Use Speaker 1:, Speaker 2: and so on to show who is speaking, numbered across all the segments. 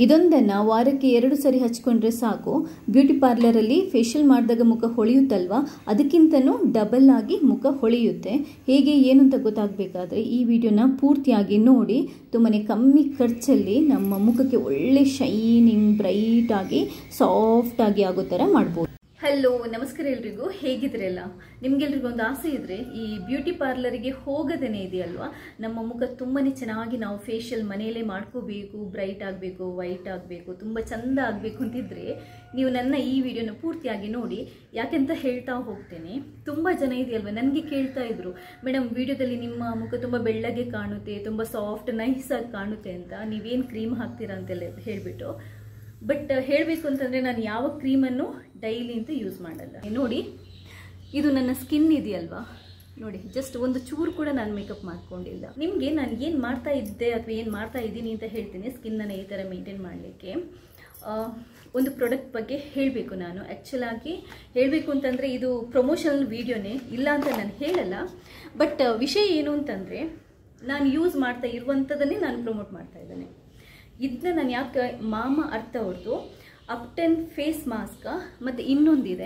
Speaker 1: ಇದೊಂದನ್ನು ವಾರಕ್ಕೆ ಎರಡು ಸರಿ ಹಚ್ಕೊಂಡ್ರೆ ಸಾಕು ಬ್ಯೂಟಿ ಪಾರ್ಲರಲ್ಲಿ ಫೇಶಿಯಲ್ ಮಾಡಿದಾಗ ಮುಖ ಹೊಳೆಯುತ್ತಲ್ವಾ ಅದಕ್ಕಿಂತನೂ ಡಬಲ್ ಆಗಿ ಮುಖ ಹೊಳೆಯುತ್ತೆ ಹೇಗೆ ಏನು ಅಂತ ಗೊತ್ತಾಗಬೇಕಾದ್ರೆ ಈ ವಿಡಿಯೋನ ಪೂರ್ತಿಯಾಗಿ ನೋಡಿ ತುಂಬಾ ಕಮ್ಮಿ ಖರ್ಚಲ್ಲಿ ನಮ್ಮ ಮುಖಕ್ಕೆ ಒಳ್ಳೆ ಶೈನಿಂಗ್ ಬ್ರೈಟ್ ಆಗಿ ಸಾಫ್ಟ್ ಆಗಿ ಆಗೋ ಥರ ಮಾಡ್ಬೋದು ಹಲೋ ನಮಸ್ಕಾರ ಎಲ್ರಿಗೂ ಹೇಗಿದ್ರೆಲ್ಲ ನಿಮ್ಗೆಲ್ರಿಗೂ ಒಂದು ಆಸೆ ಇದ್ರೆ ಈ ಬ್ಯೂಟಿ ಪಾರ್ಲರಿಗೆ ಹೋಗದೇನೆ ಇದೆಯಲ್ವಾ ನಮ್ಮ ಮುಖ ತುಂಬಾನೇ ಚೆನ್ನಾಗಿ ನಾವು ಫೇಶಿಯಲ್ ಮನೆಯಲ್ಲೇ ಮಾಡ್ಕೋಬೇಕು ಬ್ರೈಟ್ ಆಗಬೇಕು ವೈಟ್ ಆಗಬೇಕು ತುಂಬ ಚಂದ ಆಗಬೇಕು ಅಂತಿದ್ರೆ ನೀವು ನನ್ನ ಈ ವಿಡಿಯೋನ ಪೂರ್ತಿಯಾಗಿ ನೋಡಿ ಯಾಕೆಂತ ಹೇಳ್ತಾ ಹೋಗ್ತೇನೆ ತುಂಬ ಜನ ಇದೆಯಲ್ವಾ ನನಗೆ ಕೇಳ್ತಾ ಇದ್ರು ಮೇಡಮ್ ವಿಡಿಯೋದಲ್ಲಿ ನಿಮ್ಮ ಮುಖ ತುಂಬ ಬೆಳ್ಳಗೆ ಕಾಣುತ್ತೆ ತುಂಬ ಸಾಫ್ಟ್ ನೈಸ್ ಆಗಿ ಕಾಣುತ್ತೆ ಅಂತ ನೀವೇನು ಕ್ರೀಮ್ ಹಾಕ್ತೀರಾ ಅಂತೆಲ್ಲ ಹೇಳಿಬಿಟ್ಟು ಬಟ್ ಹೇಳಬೇಕು ಅಂತಂದರೆ ನಾನು ಯಾವ ಕ್ರೀಮನ್ನು ಡೈಲಿ ಅಂತ ಯೂಸ್ ಮಾಡಲ್ಲ ನೋಡಿ ಇದು ನನ್ನ ಸ್ಕಿನ್ ಇದೆಯಲ್ವಾ ನೋಡಿ ಜಸ್ಟ್ ಒಂದು ಚೂರು ಕೂಡ ನಾನು ಮೇಕಪ್ ಮಾಡ್ಕೊಂಡಿಲ್ಲ ನಿಮಗೆ ನಾನು ಏನು ಮಾಡ್ತಾ ಇದ್ದೆ ಅಥವಾ ಏನು ಮಾಡ್ತಾ ಇದ್ದೀನಿ ಅಂತ ಹೇಳ್ತೀನಿ ಸ್ಕಿನ್ನನ್ನು ಈ ಥರ ಮೇಂಟೈನ್ ಮಾಡಲಿಕ್ಕೆ ಒಂದು ಪ್ರಾಡಕ್ಟ್ ಬಗ್ಗೆ ಹೇಳಬೇಕು ನಾನು ಆ್ಯಕ್ಚುಲಾಗಿ ಹೇಳಬೇಕು ಅಂತಂದರೆ ಇದು ಪ್ರಮೋಷನಲ್ ವೀಡಿಯೋನೇ ಇಲ್ಲ ಅಂತ ನಾನು ಹೇಳಲ್ಲ ಬಟ್ ವಿಷಯ ಏನು ಅಂತಂದರೆ ನಾನು ಯೂಸ್ ಮಾಡ್ತಾ ಇರುವಂಥದ್ದನ್ನೇ ನಾನು ಪ್ರಮೋಟ್ ಮಾಡ್ತಾ ಇದ್ದೇನೆ ಇದನ್ನ ನಾನು ಯಾಕೆ ಮಾಮ ಅರ್ಥ ಅವ್ರದ್ದು ಅಪ್ಟೆನ್ ಫೇಸ್ ಮಾಸ್ಕ್ ಮತ್ತು ಇನ್ನೊಂದಿದೆ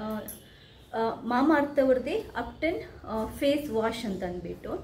Speaker 1: ಮಾಮ ಅರ್ಥ ಅವ್ರದ್ದೇ ಅಪ್ಟೆನ್ ಫೇಸ್ ವಾಶ್ ಅಂತ ಅಂದ್ಬಿಟ್ಟು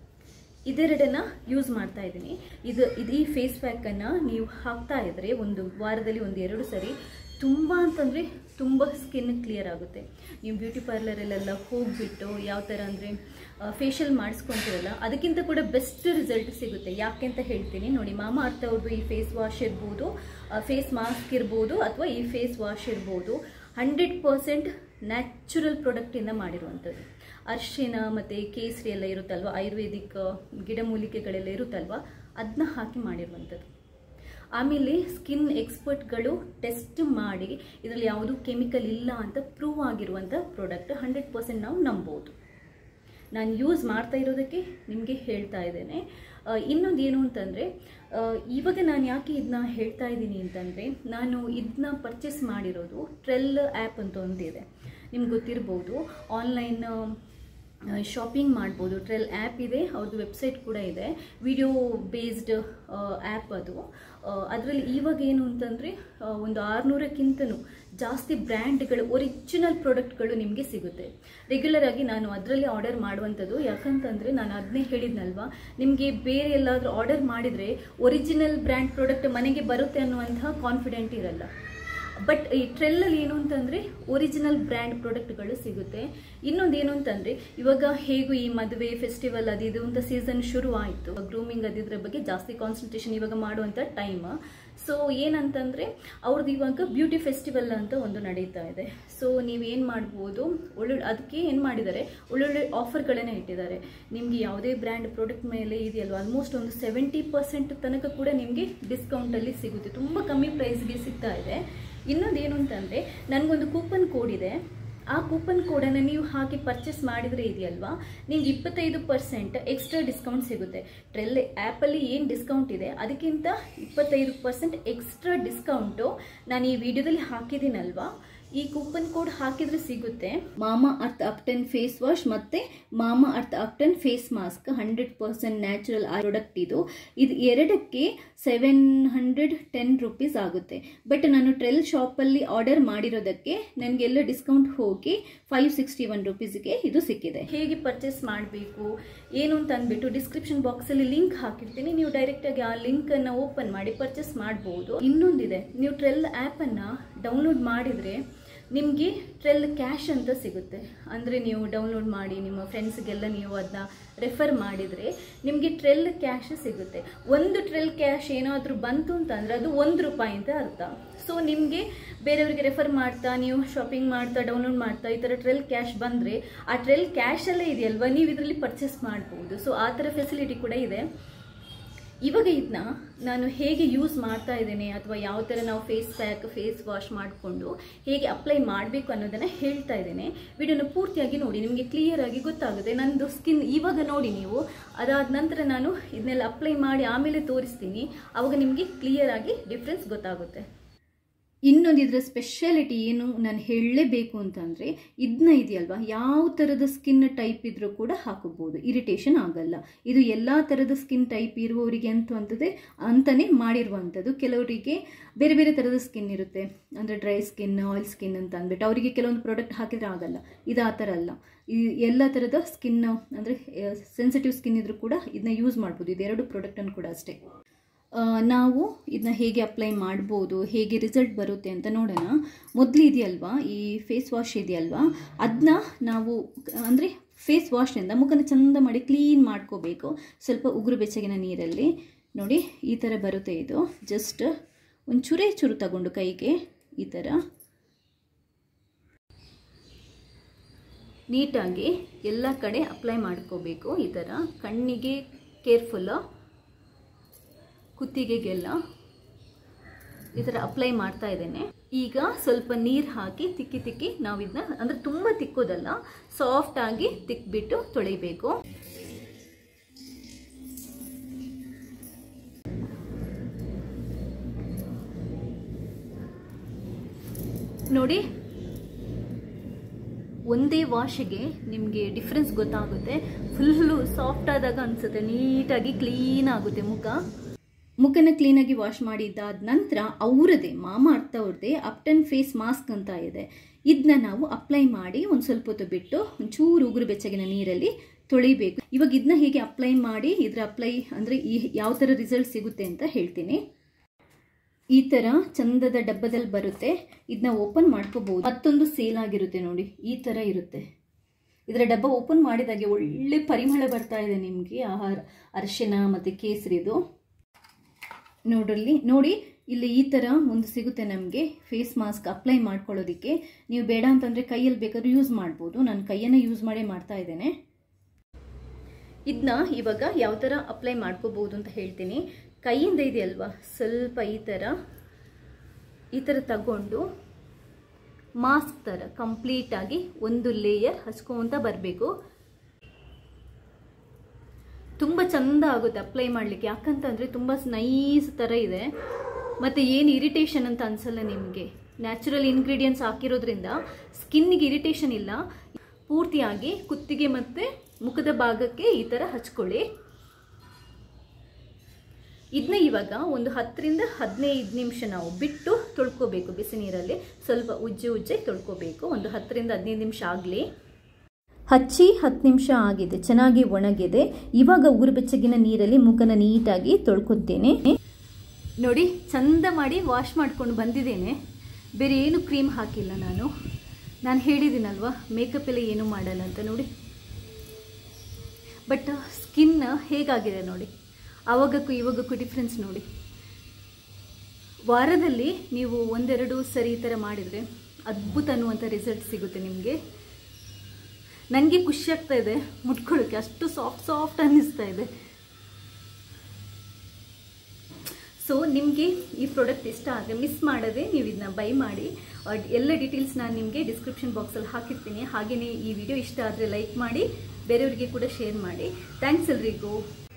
Speaker 1: ಇದೆರಡನ್ನ ಯೂಸ್ ಮಾಡ್ತಾ ಇದ್ದೀನಿ ಇದು ಇದು ಈ ಫೇಸ್ ಪ್ಯಾಕನ್ನು ನೀವು ಹಾಕ್ತಾ ಇದ್ದರೆ ಒಂದು ವಾರದಲ್ಲಿ ಒಂದು ಎರಡು ಸರಿ ತುಂಬ ಅಂತಂದರೆ ತುಂಬ ಸ್ಕಿನ್ ಕ್ಲಿಯರ್ ಆಗುತ್ತೆ ನೀವು ಬ್ಯೂಟಿ ಪಾರ್ಲರಲ್ಲೆಲ್ಲ ಹೋಗಿಬಿಟ್ಟು ಯಾವ ಥರ ಅಂದರೆ ಫೇಶಿಯಲ್ ಮಾಡಿಸ್ಕೊತಿರಲ್ಲ ಅದಕ್ಕಿಂತ ಕೂಡ ಬೆಸ್ಟ್ ರಿಸಲ್ಟ್ ಸಿಗುತ್ತೆ ಯಾಕೆ ಅಂತ ಹೇಳ್ತೀನಿ ನೋಡಿ ಮಾಮ ಅರ್ಥ ಅವ್ರದ್ದು ಈ ಫೇಸ್ ವಾಶ್ ಇರ್ಬೋದು ಫೇಸ್ ಮಾಸ್ಕ್ ಇರ್ಬೋದು ಅಥವಾ ಈ ಫೇಸ್ ವಾಶ್ ಇರ್ಬೋದು ಹಂಡ್ರೆಡ್ ಪರ್ಸೆಂಟ್ ನ್ಯಾಚುರಲ್ ಪ್ರಾಡಕ್ಟಿಂದ ಮಾಡಿರುವಂಥದ್ದು ಅರಿಶಿನ ಮತ್ತು ಕೇಸರಿ ಎಲ್ಲ ಇರುತ್ತಲ್ವ ಆಯುರ್ವೇದಿಕ್ ಗಿಡಮೂಲಿಕೆಗಳೆಲ್ಲ ಇರುತ್ತಲ್ವ ಅದನ್ನ ಹಾಕಿ ಮಾಡಿರುವಂಥದ್ದು ಆಮೇಲೆ ಸ್ಕಿನ್ ಎಕ್ಸ್ಪರ್ಟ್ಗಳು ಟೆಸ್ಟ್ ಮಾಡಿ ಇದರಲ್ಲಿ ಯಾವುದೂ ಕೆಮಿಕಲ್ ಇಲ್ಲ ಅಂತ ಪ್ರೂವ್ ಆಗಿರುವಂಥ ಪ್ರಾಡಕ್ಟ್ ಹಂಡ್ರೆಡ್ ಪರ್ಸೆಂಟ್ ನಾವು ನಂಬೋದು ನಾನು ಯೂಸ್ ಮಾಡ್ತಾ ಇರೋದಕ್ಕೆ ನಿಮಗೆ ಹೇಳ್ತಾ ಇದ್ದೇನೆ ಇನ್ನೊಂದು ಏನು ಅಂತಂದರೆ ಇವಾಗ ನಾನು ಯಾಕೆ ಇದನ್ನ ಹೇಳ್ತಾ ಇದ್ದೀನಿ ಅಂತಂದರೆ ನಾನು ಇದನ್ನ ಪರ್ಚೇಸ್ ಮಾಡಿರೋದು ಟ್ರೆಲ್ ಆ್ಯಪ್ ಅಂತ ಒಂದಿದೆ ನಿಮ್ಗೆ ಗೊತ್ತಿರ್ಬೋದು ಆನ್ಲೈನ್ ಶಾಪಿಂಗ್ ಮಾಡ್ಬೋದು ಟ್ರೆಲ್ ಆ್ಯಪ್ ಇದೆ ಅವ್ರದ್ದು ವೆಬ್ಸೈಟ್ ಕೂಡ ಇದೆ ವಿಡಿಯೋ ಬೇಸ್ಡ್ ಆ್ಯಪ್ ಅದು ಅದರಲ್ಲಿ ಇವಾಗ ಏನು ಅಂತಂದರೆ ಒಂದು ಆರುನೂರಕ್ಕಿಂತನೂ ಜಾಸ್ತಿ ಬ್ರ್ಯಾಂಡ್ಗಳು ಒರಿಜಿನಲ್ ಪ್ರಾಡಕ್ಟ್ಗಳು ನಿಮಗೆ ಸಿಗುತ್ತೆ ರೆಗ್ಯುಲರ್ ಆಗಿ ನಾನು ಅದರಲ್ಲಿ ಆರ್ಡರ್ ಮಾಡುವಂಥದ್ದು ಯಾಕಂತಂದರೆ ನಾನು ಅದನ್ನೇ ಹೇಳಿದ್ನಲ್ವಾ ನಿಮಗೆ ಬೇರೆ ಎಲ್ಲಾದರೂ ಆರ್ಡರ್ ಮಾಡಿದರೆ ಒರಿಜಿನಲ್ ಬ್ರ್ಯಾಂಡ್ ಪ್ರಾಡಕ್ಟ್ ಮನೆಗೆ ಬರುತ್ತೆ ಅನ್ನುವಂತಹ ಕಾನ್ಫಿಡೆಂಟ್ ಇರಲ್ಲ ಬಟ್ ಈ ಟ್ರೆಲ್ಲಲ್ಲಿ ಏನು ಅಂತಂದರೆ ಒರಿಜಿನಲ್ ಬ್ರ್ಯಾಂಡ್ ಪ್ರಾಡಕ್ಟ್ಗಳು ಸಿಗುತ್ತೆ ಇನ್ನೊಂದು ಏನು ಅಂತಂದರೆ ಇವಾಗ ಹೇಗೂ ಈ ಮದುವೆ ಫೆಸ್ಟಿವಲ್ ಅದಿದು ಅಂತ ಸೀಸನ್ ಶುರು ಆಯಿತು ಗ್ರೂಮಿಂಗ್ ಅದಿದ್ರ ಬಗ್ಗೆ ಜಾಸ್ತಿ ಕಾನ್ಸಂಟ್ರೇಷನ್ ಇವಾಗ ಮಾಡುವಂಥ ಟೈಮ್ ಸೊ ಏನಂತಂದರೆ ಅವ್ರದ್ದು ಇವಾಗ ಬ್ಯೂಟಿ ಫೆಸ್ಟಿವಲ್ ಅಂತ ಒಂದು ನಡೀತಾ ಇದೆ ಸೊ ನೀವೇನು ಮಾಡ್ಬೋದು ಒಳ್ಳೊಳ್ಳೆ ಅದಕ್ಕೆ ಏನು ಮಾಡಿದ್ದಾರೆ ಒಳ್ಳೊಳ್ಳೆ ಆಫರ್ಗಳನ್ನೇ ಇಟ್ಟಿದ್ದಾರೆ ನಿಮಗೆ ಯಾವುದೇ ಬ್ರ್ಯಾಂಡ್ ಪ್ರಾಡಕ್ಟ್ ಮೇಲೆ ಇದೆಯಲ್ವ ಆಲ್ಮೋಸ್ಟ್ ಒಂದು ಸೆವೆಂಟಿ ಪರ್ಸೆಂಟ್ ತನಕ ಕೂಡ ನಿಮಗೆ ಡಿಸ್ಕೌಂಟಲ್ಲಿ ಸಿಗುತ್ತೆ ತುಂಬ ಕಮ್ಮಿ ಪ್ರೈಸ್ಗೆ ಸಿಗ್ತಾ ಇದೆ ಇನ್ನೊಂದು ಏನು ಅಂತಂದರೆ ನನಗೊಂದು ಕೂಪನ್ ಕೋಡ್ ಇದೆ ಆ ಕೂಪನ್ ಕೋಡನ್ನು ನೀವು ಹಾಕಿ ಪರ್ಚೇಸ್ ಮಾಡಿದರೆ ಇದೆಯಲ್ವಾ ನಿಮ್ಗೆ ಇಪ್ಪತ್ತೈದು ಪರ್ಸೆಂಟ್ ಎಕ್ಸ್ಟ್ರಾ ಡಿಸ್ಕೌಂಟ್ ಸಿಗುತ್ತೆ ಟ್ರೆಲ್ ಆ್ಯಪಲ್ಲಿ ಏನು ಡಿಸ್ಕೌಂಟ್ ಇದೆ ಅದಕ್ಕಿಂತ ಇಪ್ಪತ್ತೈದು ಪರ್ಸೆಂಟ್ ಎಕ್ಸ್ಟ್ರಾ ಡಿಸ್ಕೌಂಟು ನಾನು ಈ ವಿಡಿಯೋದಲ್ಲಿ ಹಾಕಿದ್ದೀನಲ್ವಾ ಈ ಕೂಪನ್ ಕೋಡ್ ಹಾಕಿದ್ರೆ ಸಿಗುತ್ತೆ ಮಾಮಾ ಅರ್ತ್ ಅಪ್ಟೆನ್ ಫೇಸ್ ವಾಶ್ ಮತ್ತೆ Mamaearth ubtan face mask hundred percent natural product ಇದು ಇದು ಎರಡಕ್ಕೆ ಸೆವೆನ್ ಹಂಡ್ರೆಡ್ ಟೆನ್ ರುಪೀಸ್ ಆಗುತ್ತೆ ಬಟ್ ನಾನು ಟ್ರೆಲ್ ಶಾಪಲ್ಲಿ ಆರ್ಡರ್ ಮಾಡಿರೋದಕ್ಕೆ ನನಗೆಲ್ಲ ಡಿಸ್ಕೌಂಟ್ ಹೋಗಿ ಫೈವ್ ಸಿಕ್ಸ್ಟಿ ಒನ್ ರುಪೀಸ್ಗೆ ಇದು ಸಿಕ್ಕಿದೆ ಹೇಗೆ ಪರ್ಚೇಸ್ ಮಾಡಬೇಕು ಏನು ಅಂತ ಅಂದ್ಬಿಟ್ಟು ಡಿಸ್ಕ್ರಿಪ್ಷನ್ ಬಾಕ್ಸಲ್ಲಿ ಲಿಂಕ್ ಹಾಕಿರ್ತೀನಿ ನೀವು ಡೈರೆಕ್ಟಾಗಿ ಆ ಲಿಂಕನ್ನು ಓಪನ್ ಮಾಡಿ ಪರ್ಚೇಸ್ ಮಾಡ್ಬೋದು ಇನ್ನೊಂದಿದೆ ನೀವು ಟ್ರೆಲ್ ಆ್ಯಪನ್ನು ಡೌನ್ಲೋಡ್ ಮಾಡಿದರೆ ನಿಮಗೆ ಟ್ರೆಲ್ ಕ್ಯಾಶ್ ಅಂತ ಸಿಗುತ್ತೆ ಅಂದರೆ ನೀವು ಡೌನ್ಲೋಡ್ ಮಾಡಿ ನಿಮ್ಮ ಫ್ರೆಂಡ್ಸ್ಗೆಲ್ಲ ನೀವು ಅದನ್ನ ರೆಫರ್ ಮಾಡಿದರೆ ನಿಮಗೆ ಟ್ರೆಲ್ ಕ್ಯಾಶ್ ಸಿಗುತ್ತೆ ಒಂದು ಟ್ರೆಲ್ ಕ್ಯಾಶ್ ಏನಾದರೂ ಬಂತು ಅಂತಂದರೆ ಅದು ಒಂದು ರೂಪಾಯಿ ಅಂತ ಅರ್ಥ ಸೊ ನಿಮಗೆ ಬೇರೆಯವ್ರಿಗೆ ರೆಫರ್ ಮಾಡ್ತಾ ನೀವು ಶಾಪಿಂಗ್ ಮಾಡ್ತಾ ಡೌನ್ಲೋಡ್ ಮಾಡ್ತಾ ಈ ಥರ ಟ್ರೆಲ್ ಕ್ಯಾಶ್ ಬಂದರೆ ಆ ಟ್ರೆಲ್ ಕ್ಯಾಶಲ್ಲೇ ಇದೆಯಲ್ವ ನೀವು ಇದರಲ್ಲಿ ಪರ್ಚೇಸ್ ಮಾಡ್ಬೋದು ಸೊ ಆ ಥರ ಫೆಸಿಲಿಟಿ ಕೂಡ ಇದೆ ಇವಾಗ ಇದನ್ನ ನಾನು ಹೇಗೆ ಯೂಸ್ ಮಾಡ್ತಾ ಇದ್ದೇನೆ ಅಥವಾ ಯಾವ ಥರ ನಾವು ಫೇಸ್ ಪ್ಯಾಕ್ ಫೇಸ್ ವಾಶ್ ಮಾಡಿಕೊಂಡು ಹೇಗೆ ಅಪ್ಲೈ ಮಾಡಬೇಕು ಅನ್ನೋದನ್ನು ಹೇಳ್ತಾ ಇದ್ದೇನೆ ವಿಡಿಯೋನ ಪೂರ್ತಿಯಾಗಿ ನೋಡಿ ನಿಮಗೆ ಕ್ಲಿಯರ್ ಆಗಿ ಗೊತ್ತಾಗುತ್ತೆ ನಂದು ಸ್ಕಿನ್ ಇವಾಗ ನೋಡಿ ನೀವು ಅದಾದ ನಂತರ ನಾನು ಇದನ್ನೆಲ್ಲ ಅಪ್ಲೈ ಮಾಡಿ ಆಮೇಲೆ ತೋರಿಸ್ತೀನಿ ಆವಾಗ ನಿಮಗೆ ಕ್ಲಿಯರ್ ಆಗಿ ಡಿಫ್ರೆನ್ಸ್ ಗೊತ್ತಾಗುತ್ತೆ ಇನ್ನೊಂದು ಇದರ ಸ್ಪೆಷಾಲಿಟಿ ಏನು ನಾನು ಹೇಳಲೇಬೇಕು ಅಂತಂದರೆ ಇದನ್ನ ಇದೆಯಲ್ವಾ ಯಾವ ಥರದ ಸ್ಕಿನ್ ಟೈಪ್ ಇದ್ರೂ ಕೂಡ ಹಾಕೋಬೋದು ಇರಿಟೇಷನ್ ಆಗಲ್ಲ ಇದು ಎಲ್ಲ ಥರದ ಸ್ಕಿನ್ ಟೈಪ್ ಇರುವವರಿಗೆ ಅಂತೂ ಅಂತದೆ ಅಂತಲೇ ಮಾಡಿರುವಂಥದ್ದು ಕೆಲವರಿಗೆ ಬೇರೆ ಬೇರೆ ಥರದ ಸ್ಕಿನ್ ಇರುತ್ತೆ ಅಂದರೆ ಡ್ರೈ ಸ್ಕಿನ್ ಆಯಿಲ್ ಸ್ಕಿನ್ ಅಂತ ಅಂದ್ಬಿಟ್ಟು ಅವರಿಗೆ ಕೆಲವೊಂದು ಪ್ರಾಡಕ್ಟ್ ಹಾಕಿದ್ರೆ ಆಗಲ್ಲ ಇದು ಆ ಥರ ಅಲ್ಲ ಈ ಎಲ್ಲ ಥರದ ಸ್ಕಿನ್ ಅಂದರೆ ಸೆನ್ಸಿಟಿವ್ ಸ್ಕಿನ್ ಇದ್ರೂ ಕೂಡ ಇದನ್ನ ಯೂಸ್ ಮಾಡ್ಬೋದು ಇದೆರಡು ಪ್ರಾಡಕ್ಟನ್ನು ಕೂಡ ಅಷ್ಟೇ ನಾವು ಇದನ್ನ ಹೇಗೆ ಅಪ್ಲೈ ಮಾಡ್ಬೋದು ಹೇಗೆ ರಿಸಲ್ಟ್ ಬರುತ್ತೆ ಅಂತ ನೋಡೋಣ ಮೊದಲು ಇದೆಯಲ್ವಾ ಈ ಫೇಸ್ ವಾಶ್ ಇದೆಯಲ್ವಾ ಅದನ್ನ ನಾವು ಅಂದರೆ ಫೇಸ್ ವಾಶ್ನಿಂದ ಮುಖನ ಚಂದ ಮಾಡಿ ಕ್ಲೀನ್ ಮಾಡ್ಕೋಬೇಕು ಸ್ವಲ್ಪ ಉಗುರು ಬೆಚ್ಚಗಿನ ನೀರಲ್ಲಿ ನೋಡಿ ಈ ಥರ ಬರುತ್ತೆ ಇದು ಜಸ್ಟ್ ಒಂದು ಚೂರೇ ಚೂರು ತಗೊಂಡು ಕೈಗೆ ಈ ಥರ ನೀಟಾಗಿ ಎಲ್ಲ ಕಡೆ ಅಪ್ಲೈ ಮಾಡ್ಕೋಬೇಕು ಈ ಥರ ಕಣ್ಣಿಗೆ ಕೇರ್ಫುಲ್ಲ ಕುತ್ತಿಗೆಗೆಲ್ಲ ಈ ಥರ ಅಪ್ಲೈ ಮಾಡ್ತಾ ಇದ್ದೇನೆ ಈಗ ಸ್ವಲ್ಪ ನೀರು ಹಾಕಿ ತಿಕ್ಕಿ ತಿಕ್ಕಿ ನಾವು ಇದನ್ನ ಅಂದರೆ ತುಂಬ ತಿಕ್ಕೋದಲ್ಲ ಸಾಫ್ಟ್ ಆಗಿ ತಿಕ್ಬಿಟ್ಟು ತೊಳಿಬೇಕು ನೋಡಿ ಒಂದೇ ವಾಶಿಗೆ ನಿಮಗೆ ಡಿಫ್ರೆನ್ಸ್ ಗೊತ್ತಾಗುತ್ತೆ ಫುಲ್ಲು ಸಾಫ್ಟ್ ಆದಾಗ ಅನಿಸುತ್ತೆ ನೀಟಾಗಿ ಕ್ಲೀನ್ ಆಗುತ್ತೆ ಮುಖ ಮುಖನ ಕ್ಲೀನಾಗಿ ವಾಶ್ ಮಾಡಿದ್ದಾದ ನಂತರ ಅವರದೇ ಮಾಮ ಅರ್ಥ ಅವ್ರದ್ದೇ ಅಪ್ಟನ್ ಫೇಸ್ ಮಾಸ್ಕ್ ಅಂತ ಇದೆ ಇದನ್ನ ನಾವು ಅಪ್ಲೈ ಮಾಡಿ ಒಂದು ಸ್ವಲ್ಪ ಹೊತ್ತು ಬಿಟ್ಟು ಒಂಚೂರು ಉಗುರು ಬೆಚ್ಚಗಿನ ನೀರಲ್ಲಿ ತೊಳಿಬೇಕು ಇವಾಗ ಇದನ್ನ ಹೇಗೆ ಅಪ್ಲೈ ಮಾಡಿ ಇದರ ಅಪ್ಲೈ ಅಂದರೆ ಈ ಯಾವ ಥರ ರಿಸಲ್ಟ್ ಸಿಗುತ್ತೆ ಅಂತ ಹೇಳ್ತೀನಿ ಈ ಥರ ಚಂದದ ಡಬ್ಬದಲ್ಲಿ ಬರುತ್ತೆ ಇದನ್ನ ಓಪನ್ ಮಾಡ್ಕೋಬಹುದು ಮತ್ತೊಂದು ಸೇಲ್ ಆಗಿರುತ್ತೆ ನೋಡಿ ಈ ಥರ ಇರುತ್ತೆ ಇದರ ಡಬ್ಬ ಓಪನ್ ಮಾಡಿದಾಗೆ ಒಳ್ಳೆ ಪರಿಮಳ ಬರ್ತಾ ಇದೆ ನಿಮಗೆ ಆಹಾರ ಅರಿಶಿನ ಮತ್ತು ಕೇಸರಿದು ನೋಡ್ರಲ್ಲಿ ನೋಡಿ ಇಲ್ಲಿ ಈ ಥರ ಒಂದು ಸಿಗುತ್ತೆ ನಮಗೆ ಫೇಸ್ ಮಾಸ್ಕ್ ಅಪ್ಲೈ ಮಾಡ್ಕೊಳ್ಳೋದಕ್ಕೆ ನೀವು ಬೇಡ ಅಂತಂದರೆ ಕೈಯಲ್ಲಿ ಬೇಕಾದ್ರೂ ಯೂಸ್ ಮಾಡ್ಬೋದು ನಾನು ಕೈಯನ್ನು ಯೂಸ್ ಮಾಡೇ ಮಾಡ್ತಾ ಇದ್ದೇನೆ ಇದನ್ನ ಇವಾಗ ಯಾವ ಥರ ಅಪ್ಲೈ ಮಾಡ್ಕೋಬೋದು ಅಂತ ಹೇಳ್ತೀನಿ ಕೈಯಿಂದ ಇದೆಯಲ್ವಾ ಸ್ವಲ್ಪ ಈ ಥರ ಈ ಥರ ತಗೊಂಡು ಮಾಸ್ಕ್ ಥರ ಕಂಪ್ಲೀಟಾಗಿ ಒಂದು ಲೇಯರ್ ಹಚ್ಕೊಂತ ಬರಬೇಕು ತುಂಬ ಚಂದ ಆಗುತ್ತೆ ಅಪ್ಲೈ ಮಾಡಲಿಕ್ಕೆ ಯಾಕಂತಂದರೆ ತುಂಬ ನೈಸ್ ಥರ ಇದೆ ಮತ್ತು ಏನು ಇರಿಟೇಷನ್ ಅಂತ ಅನಿಸಲ್ಲ ನಿಮಗೆ ನ್ಯಾಚುರಲ್ ಇಂಗ್ರೀಡಿಯೆಂಟ್ಸ್ ಹಾಕಿರೋದ್ರಿಂದ ಸ್ಕಿನ್ನಿಗೆ ಇರಿಟೇಷನ್ ಇಲ್ಲ ಪೂರ್ತಿಯಾಗಿ ಕುತ್ತಿಗೆ ಮತ್ತು ಮುಖದ ಭಾಗಕ್ಕೆ ಈ ಥರ ಹಚ್ಕೊಳ್ಳಿ ಇದನ್ನ ಇವಾಗ ಒಂದು ಹತ್ತರಿಂದ ಹದಿನೈದು ನಿಮಿಷ ನಾವು ಬಿಟ್ಟು ತೊಳ್ಕೊಬೇಕು ಬಿಸಿ ನೀರಲ್ಲಿ ಸ್ವಲ್ಪ ಉಜ್ಜೆ ಉಜ್ಜೆ ತೊಳ್ಕೊಬೇಕು ಒಂದು ಹತ್ತರಿಂದ ಹದಿನೈದು ನಿಮಿಷ ಆಗಲಿ ಹಚ್ಚಿ ಹತ್ತು ನಿಮಿಷ ಆಗಿದೆ ಚೆನ್ನಾಗಿ ಒಣಗಿದೆ ಇವಾಗ ಉಗುರು ಬೆಚ್ಚಗಿನ ನೀರಲ್ಲಿ ಮುಖನ ನೀಟಾಗಿ ತೊಳ್ಕೊತೇನೆ ನೋಡಿ ಚಂದ ಮಾಡಿ ವಾಶ್ ಮಾಡ್ಕೊಂಡು ಬಂದಿದ್ದೇನೆ ಬೇರೆ ಏನು ಕ್ರೀಮ್ ಹಾಕಿಲ್ಲ ನಾನು ನಾನು ಹೇಳಿದ್ದೀನಲ್ವಾ ಮೇಕಪ್ ಎಲ್ಲ ಏನು ಮಾಡಲ್ಲ ಅಂತ ನೋಡಿ ಬಟ್ ಸ್ಕಿನ್ ಹೇಗಾಗಿದೆ ನೋಡಿ ಆವಾಗಕ್ಕೂ ಇವಾಗಕ್ಕೂ ಡಿಫ್ರೆನ್ಸ್ ನೋಡಿ ವಾರದಲ್ಲಿ ನೀವು ಒಂದೆರಡು ಸರಿ ಈ ಥರ ಮಾಡಿದರೆ ಅದ್ಭುತ ಅನ್ನುವಂಥ ರಿಸಲ್ಟ್ ಸಿಗುತ್ತೆ ನಿಮಗೆ ನನಗೆ ಖುಷಿ ಆಗ್ತಾ ಇದೆ ಮುಟ್ಕೊಳ್ಳೋಕ್ಕೆ ಅಷ್ಟು ಸಾಫ್ಟ್ ಸಾಫ್ಟ್ ಅನ್ನಿಸ್ತಾ ಇದೆ ಸೊ ನಿಮಗೆ ಈ ಪ್ರಾಡಕ್ಟ್ ಇಷ್ಟ ಆದರೆ ಮಿಸ್ ಮಾಡದೆ ನೀವು ಇದನ್ನ ಬೈ ಮಾಡಿ ಎಲ್ಲ ಡೀಟೇಲ್ಸ್ ನಾನು ನಿಮಗೆ ಡಿಸ್ಕ್ರಿಪ್ಷನ್ ಬಾಕ್ಸಲ್ಲಿ ಹಾಕಿರ್ತೀನಿ ಹಾಗೆಯೇ ಈ ವಿಡಿಯೋ ಇಷ್ಟ ಆದರೆ ಲೈಕ್ ಮಾಡಿ ಬೇರೆಯವರಿಗೆ ಕೂಡ ಶೇರ್ ಮಾಡಿ ಥ್ಯಾಂಕ್ಸ್ ಎಲ್ರಿಗೂ